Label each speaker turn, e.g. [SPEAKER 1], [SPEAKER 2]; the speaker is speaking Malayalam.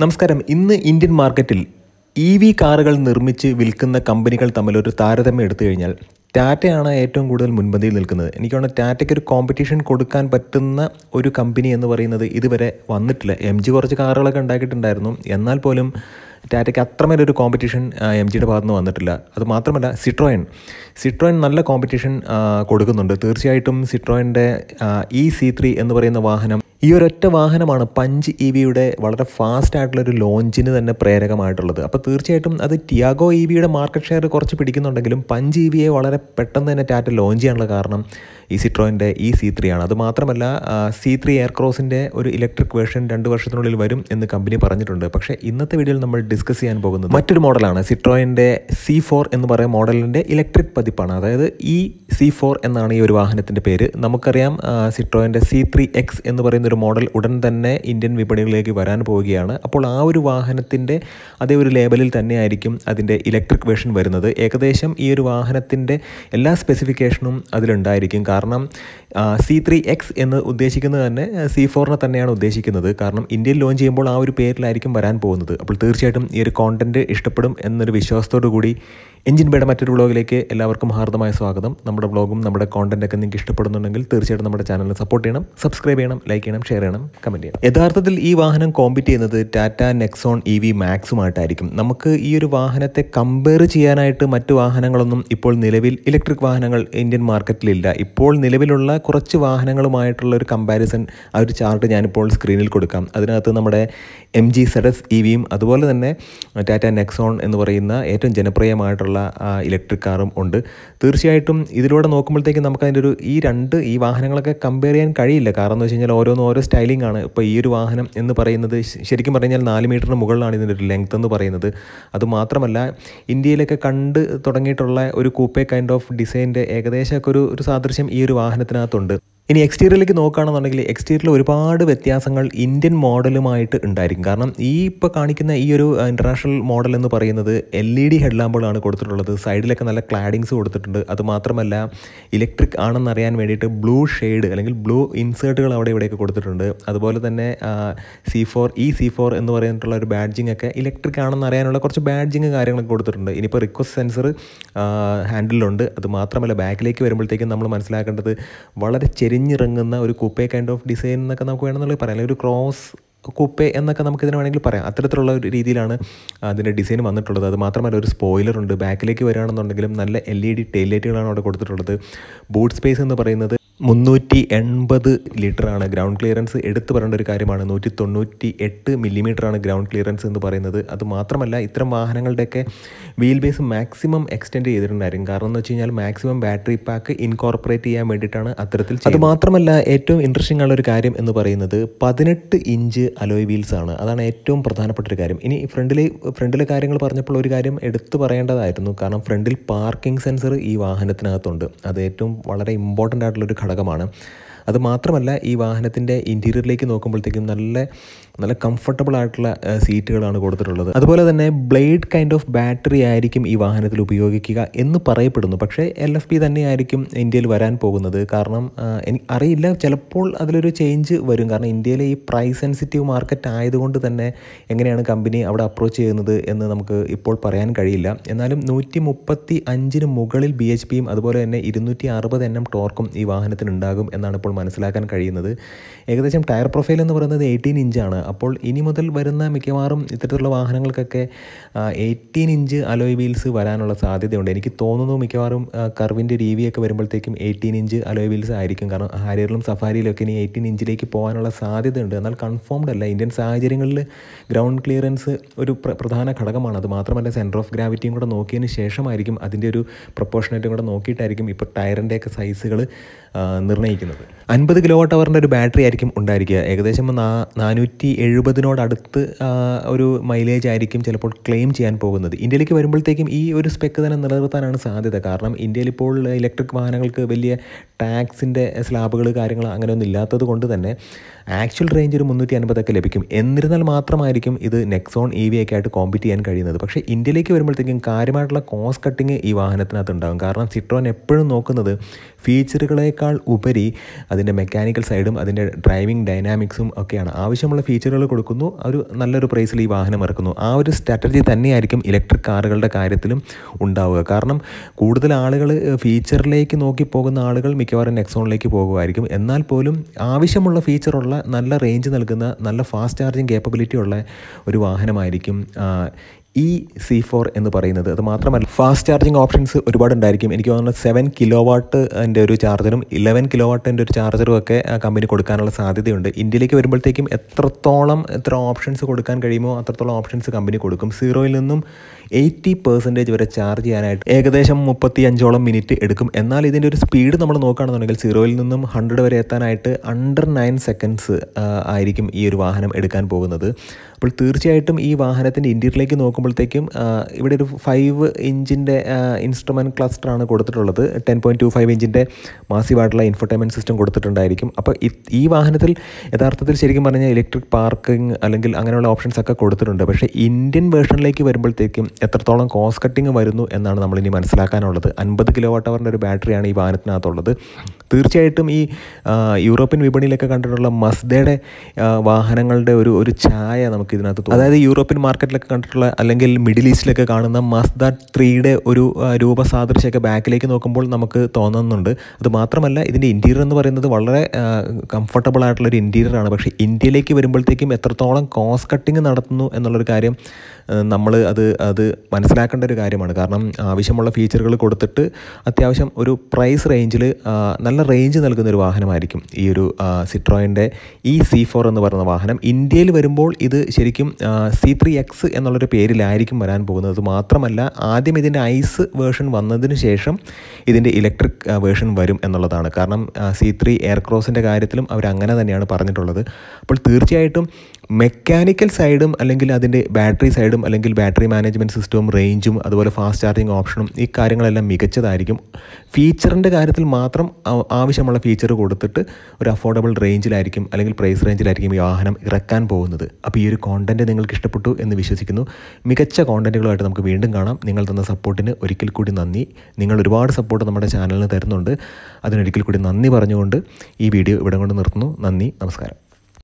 [SPEAKER 1] നമസ്കാരം ഇന്ന് ഇന്ത്യൻ മാർക്കറ്റിൽ ഇ വി കാറുകൾ നിർമ്മിച്ച് വിൽക്കുന്ന കമ്പനികൾ തമ്മിലൊരു താരതമ്യം എടുത്തു കഴിഞ്ഞാൽ ടാറ്റയാണ് ഏറ്റവും കൂടുതൽ മുൻപന്തിയിൽ നിൽക്കുന്നത് എനിക്ക് തോന്നുന്നു ടാറ്റയ്ക്ക് ഒരു കോമ്പറ്റീഷൻ കൊടുക്കാൻ പറ്റുന്ന ഒരു കമ്പനി എന്ന് പറയുന്നത് ഇതുവരെ വന്നിട്ടില്ല എം ജി കുറച്ച് കാറുകളൊക്കെ ഉണ്ടാക്കിയിട്ടുണ്ടായിരുന്നു എന്നാൽ പോലും ടാറ്റയ്ക്ക് അത്രമേലൊരു കോമ്പറ്റീഷൻ എം ജിയുടെ ഭാഗത്ത് നിന്ന് വന്നിട്ടില്ല അത് മാത്രമല്ല സിട്രോയൻ സിട്രോയൻ നല്ല കോമ്പറ്റീഷൻ കൊടുക്കുന്നുണ്ട് തീർച്ചയായിട്ടും സിട്രോയൻ്റെ ഇ സി ത്രീ എന്ന് പറയുന്ന വാഹനം ഈ ഒരൊറ്റ വാഹനമാണ് പഞ്ച് ഇ വിയുടെ വളരെ ഫാസ്റ്റ് ആയിട്ടുള്ള ഒരു ലോഞ്ചിന് തന്നെ പ്രേരകമായിട്ടുള്ളത് അപ്പോൾ തീർച്ചയായിട്ടും അത് ടിയാഗോ ഇ വിയുടെ മാർക്കറ്റ് ഷെയർ കുറച്ച് പിടിക്കുന്നുണ്ടെങ്കിലും പഞ്ച് ഇ വിയെ വളരെ പെട്ടെന്ന് തന്നെ ടാറ്റ ലോഞ്ച് ചെയ്യാനുള്ള കാരണം ഈ സിട്രോയിൻ്റെ ഈ സി ത്രീ ആണ് അത് മാത്രമല്ല സി ത്രീ എയർക്രോസിൻ്റെ ഒരു ഇലക്ട്രിക് വേർഷൻ രണ്ട് വർഷത്തിനുള്ളിൽ വരും എന്ന് കമ്പനി പറഞ്ഞിട്ടുണ്ട് പക്ഷേ ഇന്നത്തെ വീഡിയോയിൽ നമ്മൾ ഡിസ്കസ് ചെയ്യാൻ പോകുന്നത് മറ്റൊരു മോഡലാണ് സിട്രോയിൻ്റെ സി ഫോർ എന്ന് പറയുന്ന മോഡലിൻ്റെ ഇലക്ട്രിക് പതിപ്പാണ് അതായത് ഈ സി ഫോർ എന്നാണ് ഈ ഒരു വാഹനത്തിൻ്റെ പേര് നമുക്കറിയാം സിട്രോയിൻ്റെ സി ത്രീ എക്സ് എന്ന് പറയുന്ന ഒരു മോഡൽ ഉടൻ തന്നെ ഇന്ത്യൻ വിപണികളിലേക്ക് വരാൻ പോവുകയാണ് അപ്പോൾ ആ ഒരു വാഹനത്തിൻ്റെ അതേ ഒരു ലേബലിൽ തന്നെയായിരിക്കും അതിൻ്റെ ഇലക്ട്രിക് വേർഷൻ വരുന്നത് ഏകദേശം ഈ ഒരു വാഹനത്തിൻ്റെ എല്ലാ സ്പെസിഫിക്കേഷനും അതിലുണ്ടായിരിക്കും കാരണം സി ത്രീ എക്സ് എന്ന് ഉദ്ദേശിക്കുന്നത് തന്നെ സി ഫോറിനെ തന്നെയാണ് ഉദ്ദേശിക്കുന്നത് കാരണം ഇന്ത്യയിൽ ലോഞ്ച് ചെയ്യുമ്പോൾ ആ ഒരു പേരിലായിരിക്കും വരാൻ പോകുന്നത് അപ്പോൾ തീർച്ചയായിട്ടും ഈ ഒരു കോണ്ടൻറ്റ് ഇഷ്ടപ്പെടും എന്നൊരു വിശ്വാസത്തോടു കൂടി എഞ്ചിൻ ബേയുടെ മറ്റൊരു വ്ളോഗിലേക്ക് എല്ലാവർക്കും ഹാർദമായ സ്വാഗതം നമ്മുടെ വ്ളോഗും നമ്മുടെ കോണ്ടന്റ് ഒക്കെ നിങ്ങൾക്ക് ഇഷ്ടപ്പെടുന്നുണ്ടെങ്കിൽ തീർച്ചയായിട്ടും നമ്മുടെ ചാനലിനെ സപ്പോർട്ട് ചെയ്യണം സബ്സ്ക്രൈബ് ചെയ്യണം ലൈക്ക് ചെയ്യണം ഷെയർ ചെയ്യണം കമൻറ്റ് ചെയ്യണം യഥാർത്ഥത്തിൽ ഈ വാഹനം കോമ്പറ്റ് ചെയ്യുന്നത് ടാറ്റ നെക്സോൺ ഇ വി മാക്സുമായിട്ടായിരിക്കും നമുക്ക് ഈ ഒരു വാഹനത്തെ കമ്പയർ ചെയ്യാനായിട്ട് മറ്റു വാഹനങ്ങളൊന്നും ഇപ്പോൾ നിലവിൽ ഇലക്ട്രിക് വാഹനങ്ങൾ ഇന്ത്യൻ മാർക്കറ്റിലില്ല ഇപ്പോൾ നിലവിലുള്ള കുറച്ച് വാഹനങ്ങളുമായിട്ടുള്ള ഒരു കമ്പാരിസൺ ആ ഒരു ചാർട്ട് ഞാനിപ്പോൾ സ്ക്രീനിൽ കൊടുക്കാം അതിനകത്ത് നമ്മുടെ എം ജി സെഡസ് ഇ വിയും അതുപോലെ തന്നെ ടാറ്റ നെക്സോൺ എന്ന് പറയുന്ന ഏറ്റവും ജനപ്രിയമായിട്ടുള്ള ഇലക്ട്രിക് കാറും ഉണ്ട് തീർച്ചയായിട്ടും ഇതിലൂടെ നോക്കുമ്പോഴത്തേക്കും നമുക്ക് അതിൻ്റെ ഒരു ഈ രണ്ട് ഈ വാഹനങ്ങളൊക്കെ കമ്പയർ ചെയ്യാൻ കഴിയില്ല കാരണം എന്ന് വെച്ച് കഴിഞ്ഞാൽ ഓരോന്നും ഓരോ സ്റ്റൈലിംഗ് ആണ് ഇപ്പോൾ ഈ ഒരു വാഹനം എന്ന് പറയുന്നത് ശരിക്കും പറഞ്ഞാൽ നാല് മീറ്ററിന് മുകളിലാണ് ഇതിൻ്റെ ഒരു ലെങ്ത് എന്ന് പറയുന്നത് അത് മാത്രമല്ല ഇന്ത്യയിലൊക്കെ കണ്ട് തുടങ്ങിയിട്ടുള്ള ഒരു കൂപ്പേ കൈൻഡ് ഓഫ് ഡിസൈൻ്റെ ഏകദേശമൊക്കെ ഒരു ഒരു സാദൃശ്യം ഈ ഒരു വാഹനത്തിനകത്തുണ്ട് ഇനി എക്സ്റ്റീരിയറിലേക്ക് നോക്കുകയാണെന്നുണ്ടെങ്കിൽ എക്സ്റ്റീരിയറിൽ ഒരുപാട് വ്യത്യാസങ്ങൾ ഇന്ത്യൻ മോഡലുമായിട്ട് ഉണ്ടായിരിക്കും കാരണം ഈ ഇപ്പോൾ കാണിക്കുന്ന ഈ ഒരു ഇൻ്റർനാഷണൽ മോഡൽ എന്ന് പറയുന്നത് എൽ ഇ ഡി ഹെഡ് ലാമ്പുകളാണ് കൊടുത്തിട്ടുള്ളത് സൈഡിലൊക്കെ നല്ല ക്ലാഡിങ്സ് കൊടുത്തിട്ടുണ്ട് അതുമാത്രമല്ല ഇലക്ട്രിക് ആണെന്നറിയാൻ വേണ്ടിയിട്ട് ബ്ലൂ ഷെയ്ഡ് അല്ലെങ്കിൽ ബ്ലൂ ഇൻസേർട്ടുകൾ അവിടെ ഇവിടെയൊക്കെ കൊടുത്തിട്ടുണ്ട് അതുപോലെ തന്നെ C four E C four എന്ന് പറഞ്ഞിട്ടുള്ള ഒരു ബാഡ്ജിങ് ഒക്കെ ഇലക്ട്രിക് ആണെന്ന് അറിയാനുള്ള കുറച്ച് ബാഡ്ജിങ് കാര്യങ്ങളൊക്കെ കൊടുത്തിട്ടുണ്ട് ഇനിയിപ്പോൾ റിക്വസ്റ്റ് സെൻസർ ഹാൻഡിലുണ്ട് അത് മാത്രമല്ല ബാക്കിലേക്ക് വരുമ്പോഴത്തേക്കും നമ്മൾ മനസ്സിലാക്കേണ്ടത് വളരെ ചെരിഞ്ഞിറങ്ങുന്ന ഒരു കൂപ്പേ കൈൻഡ് ഓഫ് ഡിസൈൻ എന്നൊക്കെ നമുക്ക് വേണമെന്നുള്ളത് പറയാം അല്ലെങ്കിൽ ഒരു ക്രോസ് കുപ്പേ എന്നൊക്കെ നമുക്കിതിന് വേണമെങ്കിൽ പറയാം അത്തരത്തിലുള്ള ഒരു രീതിയിലാണ് അതിൻ്റെ ഡിസൈൻ വന്നിട്ടുള്ളത് അത് മാത്രമല്ല ഒരു സ്പോയിലർ ഉണ്ട് ബാക്കിലേക്ക് വരികയാണെന്നുണ്ടെങ്കിലും നല്ല എൽ ഇ ഡി ടെയിൽ ലൈറ്റുകളാണ് അവിടെ കൊടുത്തിട്ടുള്ളത് ബൂട്ട് സ്പേസ് എന്ന് പറയുന്നത് മുന്നൂറ്റി എൺപത് ലിറ്ററാണ് ഗ്രൗണ്ട് ക്ലിയറൻസ് എടുത്തു പറയേണ്ട ഒരു കാര്യമാണ് നൂറ്റി തൊണ്ണൂറ്റി എട്ട് മില്ലിമീറ്ററാണ് ഗ്രൗണ്ട് ക്ലിയറൻസ് എന്ന് പറയുന്നത് അത് മാത്രമല്ല ഇത്തരം വാഹനങ്ങളുടെയൊക്കെ വീൽ ബേസ് മാക്സിമം എക്സ്റ്റെൻഡ് ചെയ്തിട്ടുണ്ടായിരിക്കും കാരണം എന്ന് വെച്ച് കഴിഞ്ഞാൽ മാക്സിമം ബാറ്ററി പാക്ക് ഇൻകോർപ്പറേറ്റ് ചെയ്യാൻ വേണ്ടിയിട്ടാണ് അത്തരത്തിൽ അത് മാത്രമല്ല ഏറ്റവും ഇൻട്രസ്റ്റിംഗ് ഉള്ള ഒരു കാര്യം എന്ന് പറയുന്നത് പതിനെട്ട് ഇഞ്ച് അലോയ് വീൽസ് ആണ് അതാണ് ഏറ്റവും പ്രധാനപ്പെട്ട ഒരു കാര്യം ഇനി ഫ്രണ്ടിലെ ഫ്രണ്ടിലെ കാര്യങ്ങൾ പറഞ്ഞപ്പോൾ ഒരു കാര്യം എടുത്തു പറയേണ്ടതായിരുന്നു കാരണം ഫ്രണ്ടിൽ പാർക്കിംഗ് സെൻസർ ഈ വാഹനത്തിനകത്തുണ്ട് അത് ഏറ്റവും വളരെ ഇമ്പോർട്ടൻ്റ് ആയിട്ടുള്ളൊരു ഘടകമാണ് അത് മാത്രമല്ല ഈ വാഹനത്തിൻ്റെ ഇൻറ്റീരിയറിലേക്ക് നോക്കുമ്പോഴത്തേക്കും നല്ല നല്ല കംഫർട്ടബിൾ ആയിട്ടുള്ള സീറ്റുകളാണ് കൊടുത്തിട്ടുള്ളത് അതുപോലെ തന്നെ ബ്ലേഡ് കൈൻഡ് ഓഫ് ബാറ്ററി ആയിരിക്കും ഈ വാഹനത്തിൽ ഉപയോഗിക്കുക എന്ന് പറയപ്പെടുന്നു പക്ഷേ എൽ എഫ് പി തന്നെയായിരിക്കും ഇന്ത്യയിൽ വരാൻ പോകുന്നത് കാരണം എനിക്ക് അറിയില്ല ചിലപ്പോൾ അതിലൊരു ചേഞ്ച് വരും കാരണം ഇന്ത്യയിലെ ഈ പ്രൈസ് സെൻസിറ്റീവ് മാർക്കറ്റ് ആയതുകൊണ്ട് തന്നെ എങ്ങനെയാണ് കമ്പനി അവിടെ അപ്രോച്ച് ചെയ്യുന്നത് എന്ന് നമുക്ക് ഇപ്പോൾ പറയാൻ കഴിയില്ല എന്നാലും നൂറ്റി മുപ്പത്തി അഞ്ചിന് മുകളിൽ ബി എച്ച് പിയും അതുപോലെ തന്നെ ഇരുന്നൂറ്റി അറുപത് എൻ എം ടോർക്കും ഈ വാഹനത്തിന് ഉണ്ടാകും എന്നാണ് ഇപ്പോൾ മനസ്സിലാക്കാൻ കഴിയുന്നത് ഏകദേശം ടയർ പ്രൊഫൈൽ എന്ന് പറയുന്നത് എയ്റ്റീൻ ഇഞ്ചാണ് അപ്പോൾ ഇനി മുതൽ വരുന്ന മിക്കവാറും ഇത്തരത്തിലുള്ള വാഹനങ്ങൾക്കൊക്കെ എയ്റ്റീൻ ഇഞ്ച് അലോയ് വീൽസ് വരാനുള്ള സാധ്യതയുണ്ട് എനിക്ക് തോന്നുന്നു മിക്കവാറും കർവിൻ്റെ ടി വി ഒക്കെ വരുമ്പോഴത്തേക്കും എയ്റ്റീൻ ഇഞ്ച് അലോയ് വീൽസ് ആയിരിക്കും കാരണം ഹാരിയറിലും സഫാരിയിലൊക്കെ ഇനി എയ്റ്റീൻ ഇഞ്ചിലേക്ക് പോകാനുള്ള സാധ്യതയുണ്ട് എന്നാൽ കൺഫേംഡ് അല്ല ഇന്ത്യൻ സാഹചര്യങ്ങളിൽ ഗ്രൗണ്ട് ക്ലിയറൻസ് ഒരു പ്രധാന ഘടകമാണ് അത് മാത്രമല്ല സെൻറ്റർ ഓഫ് ഗ്രാവിറ്റിയും കൂടെ നോക്കിയതിന് ശേഷമായിരിക്കും അതിൻ്റെ ഒരു പ്രൊപ്പോർഷനേറ്റും കൂടെ നോക്കിയിട്ടായിരിക്കും ഇപ്പോൾ ടയറിൻ്റെയൊക്കെ സൈസുകൾ നിർണ്ണയിക്കുന്നത് അൻപത് കിലോ വാട്ട് അവറിൻ്റെ ഒരു ബാറ്ററി ആയിരിക്കും ഉണ്ടായിരിക്കുക ഏകദേശം നാ നാനൂറ്റി എഴുപതിനോടടുത്ത് ഒരു മൈലേജ് ആയിരിക്കും ചിലപ്പോൾ ക്ലെയിം ചെയ്യാൻ പോകുന്നത് ഇന്ത്യയിലേക്ക് വരുമ്പോഴത്തേക്കും ഈ ഒരു സ്പെക്ക് തന്നെ നിലനിർത്താനാണ് സാധ്യത കാരണം ഇന്ത്യയിൽ ഇപ്പോൾ ഇലക്ട്രിക് വാഹനങ്ങൾക്ക് വലിയ ടാക്സിൻ്റെ സ്ലാബുകൾ കാര്യങ്ങൾ അങ്ങനെയൊന്നും ഇല്ലാത്തത് കൊണ്ട് തന്നെ ആക്ച്വൽ റേഞ്ച് ഒരു മുന്നൂറ്റി അൻപതൊക്കെ ലഭിക്കും എന്നിരുന്നാൽ മാത്രമായിരിക്കും ഇത് നെക്സോൺ ഇ വി ഒക്കെ ആയിട്ട് കോമ്പീറ്റ് ചെയ്യാൻ കഴിയുന്നത് പക്ഷേ ഇന്ത്യയിലേക്ക് വരുമ്പോഴത്തേക്കും കാര്യമായിട്ടുള്ള കോസ്റ്റ് കട്ടിങ് ഈ വാഹനത്തിനകത്ത് ഉണ്ടാകും കാരണം സിട്രോൻ എപ്പോഴും നോക്കുന്നത് ഫീച്ചറുകളേക്കാൾ ഉപരി അതിൻ്റെ മെക്കാനിക്കൽ സൈഡും അതിൻ്റെ ഡ്രൈവിംഗ് ഡൈനാമിക്സും ഒക്കെയാണ് ആവശ്യമുള്ള ഫീച്ചറുകൾ കൊടുക്കുന്നു ഒരു നല്ലൊരു പ്രൈസിൽ ഈ വാഹനം ഇറക്കുന്നു ആ ഒരു സ്ട്രാറ്റജി തന്നെയായിരിക്കും ഇലക്ട്രിക് കാറുകളുടെ കാര്യത്തിലും ഉണ്ടാവുക കാരണം കൂടുതൽ ആളുകൾ ഫീച്ചറിലേക്ക് നോക്കി പോകുന്ന ആളുകൾ മിക്കവാറും നെക്സോണിലേക്ക് പോകുമായിരിക്കും എന്നാൽ പോലും ആവശ്യമുള്ള ഫീച്ചറുള്ള നല്ല റേഞ്ച് നൽകുന്ന നല്ല ഫാസ്റ്റ് ചാർജിങ് കേപ്പബിലിറ്റി ഉള്ള ഒരു വാഹനമായിരിക്കും ഇ സി ഫോർ എന്ന് പറയുന്നത് അത് മാത്രമല്ല ഫാസ്റ്റ് ചാർജിങ് ഓപ്ഷൻസ് ഒരുപാട് ഉണ്ടായിരിക്കും എനിക്ക് തോന്നുന്നത് സെവൻ കിലോ വാട്ട് എൻ്റെ ഒരു ചാർജറും ഇലവൻ കിലോ വാട്ടിൻ്റെ ഒരു ചാർജറും ഒക്കെ കമ്പനി കൊടുക്കാനുള്ള സാധ്യതയുണ്ട് ഇന്ത്യയിലേക്ക് വരുമ്പോഴത്തേക്കും എത്രത്തോളം എത്ര ഓപ്ഷൻസ് കൊടുക്കാൻ കഴിയുമോ അത്രത്തോളം ഓപ്ഷൻസ് കമ്പനി കൊടുക്കും സീറോയിൽ നിന്നും എയ്റ്റി പെർസെൻറ്റേജ് വരെ ചാർജ് ചെയ്യാനായിട്ട് ഏകദേശം മുപ്പത്തി അഞ്ചോളം മിനിറ്റ് എടുക്കും എന്നാൽ ഇതിൻ്റെ ഒരു സ്പീഡ് നമ്മൾ നോക്കുകയാണെന്നുണ്ടെങ്കിൽ സീറോയിൽ നിന്നും ഹൺഡ്രഡ് വരെ എത്താനായിട്ട് അണ്ടർ നയൻ സെക്കൻഡ്സ് ആയിരിക്കും ഈ ഒരു വാഹനം എടുക്കാൻ പോകുന്നത് അപ്പോൾ തീർച്ചയായിട്ടും ഈ വാഹനത്തിൻ്റെ ഇൻറ്റീരിയറിലേക്ക് നോക്കുമ്പോഴത്തേക്കും ഇവിടെ ഒരു ഫൈവ് ഇഞ്ചിൻ്റെ ഇൻസ്ട്രുമെൻറ്റ് ക്ലസ്റ്ററാണ് കൊടുത്തിട്ടുള്ളത് ടെൻ പോയിൻറ്റ് ടു ഫൈവ് ഇഞ്ചിൻ്റെ മാസീവായിട്ടുള്ള ഇൻഫർടൈൻമെൻറ്റ് സിസ്റ്റം കൊടുത്തിട്ടുണ്ടായിരിക്കും അപ്പോൾ ഈ വാഹനത്തിൽ യഥാർത്ഥത്തിൽ ശരിക്കും പറഞ്ഞാൽ ഇലക്ട്രിക് പാർക്കിംഗ് അല്ലെങ്കിൽ അങ്ങനെയുള്ള ഓപ്ഷൻസ് ഒക്കെ കൊടുത്തിട്ടുണ്ട് പക്ഷേ ഇന്ത്യൻ വേർഷനിലേക്ക് വരുമ്പോഴത്തേക്കും എത്രത്തോളം കോസ്റ്റ് കട്ടിങ് വരുന്നു എന്നാണ് നമ്മളിനി മനസ്സിലാക്കാനുള്ളത് അൻപത് കിലോ വാട്ട് അവറിൻ്റെ ഒരു ബാറ്ററിയാണ് ഈ വാഹനത്തിനകത്തുള്ളത് തീർച്ചയായിട്ടും ഈ യൂറോപ്യൻ വിപണിയിലൊക്കെ കണ്ടിട്ടുള്ള മസ്ദയുടെ വാഹനങ്ങളുടെ ഒരു ഒരു ഛായ നമുക്ക് ഇതിനകത്ത് അതായത് യൂറോപ്യൻ മാർക്കറ്റിലൊക്കെ കണ്ടിട്ടുള്ള അല്ലെങ്കിൽ മിഡിൽ ഈസ്റ്റിലൊക്കെ കാണുന്ന മസ്ദ ത്രീയുടെ ഒരു രൂപസാദൃശ്യമൊക്കെ ബാക്കിലേക്ക് നോക്കുമ്പോൾ നമുക്ക് തോന്നുന്നുണ്ട് അത് മാത്രമല്ല ഇതിൻ്റെ ഇൻറ്റീരിയർ എന്ന് പറയുന്നത് വളരെ കംഫർട്ടബിൾ ആയിട്ടുള്ള ഒരു ഇൻറ്റീരിയർ ആണ് പക്ഷേ ഇന്ത്യയിലേക്ക് വരുമ്പോഴത്തേക്കും എത്രത്തോളം കോസ്റ്റ് കട്ടിങ് നടത്തുന്നു എന്നുള്ളൊരു കാര്യം നമ്മൾ അത് അത് മനസ്സിലാക്കേണ്ട ഒരു കാര്യമാണ് കാരണം ആവശ്യമുള്ള ഫീച്ചറുകൾ കൊടുത്തിട്ട് അത്യാവശ്യം ഒരു പ്രൈസ് റേഞ്ചിൽ നല്ല റേഞ്ച് നൽകുന്ന ഒരു വാഹനമായിരിക്കും ഈ ഒരു സിട്രോയിൻ്റെ ഇ സി ഫോർ എന്ന് പറയുന്ന വാഹനം ഇന്ത്യയിൽ വരുമ്പോൾ ഇത് ശരിക്കും സി ത്രീ എക്സ് എന്നുള്ളൊരു പേരിലായിരിക്കും വരാൻ പോകുന്നത് മാത്രമല്ല ആദ്യം ഇതിൻ്റെ ഐസ് വേർഷൻ വന്നതിന് ശേഷം ഇതിൻ്റെ ഇലക്ട്രിക് വേർഷൻ വരും എന്നുള്ളതാണ് കാരണം സി ത്രീ എയർക്രോസിൻ്റെ കാര്യത്തിലും അവർ അങ്ങനെ തന്നെയാണ് പറഞ്ഞിട്ടുള്ളത് അപ്പോൾ തീർച്ചയായിട്ടും മെക്കാനിക്കൽ സൈഡും അല്ലെങ്കിൽ അതിൻ്റെ ബാറ്ററി സൈഡും അല്ലെങ്കിൽ ബാറ്ററി മാനേജ്മെൻറ്റ് സിസ്റ്റവും റേഞ്ചും അതുപോലെ ഫാസ്റ്റ് ചാർജിങ് ഓപ്ഷനും ഈ കാര്യങ്ങളെല്ലാം മികച്ചതായിരിക്കും ഫീച്ചറിൻ്റെ കാര്യത്തിൽ മാത്രം ആവശ്യമുള്ള ഫീച്ചർ കൊടുത്തിട്ട് ഒരു അഫോർഡബിൾ റേഞ്ചിലായിരിക്കും അല്ലെങ്കിൽ പ്രൈസ് റേഞ്ചിലായിരിക്കും ഈ വാഹനം ഇറക്കാൻ പോകുന്നത് അപ്പോൾ ഈ ഒരു കോണ്ടൻറ്റ് നിങ്ങൾക്ക് ഇഷ്ടപ്പെട്ടു എന്ന് വിശ്വസിക്കുന്നു മികച്ച കോണ്ടൻറ്റുകളുമായിട്ട് നമുക്ക് വീണ്ടും കാണാം നിങ്ങൾ തന്ന സപ്പോർട്ടിന് ഒരിക്കൽ കൂടി നന്ദി നിങ്ങൾ ഒരുപാട് സപ്പോർട്ട് നമ്മുടെ ചാനലിന് തരുന്നുണ്ട് അതിനൊരിക്കൽ കൂടി നന്ദി പറഞ്ഞുകൊണ്ട് ഈ വീഡിയോ ഇവിടെ കൊണ്ട് നിർത്തുന്നു നന്ദി നമസ്കാരം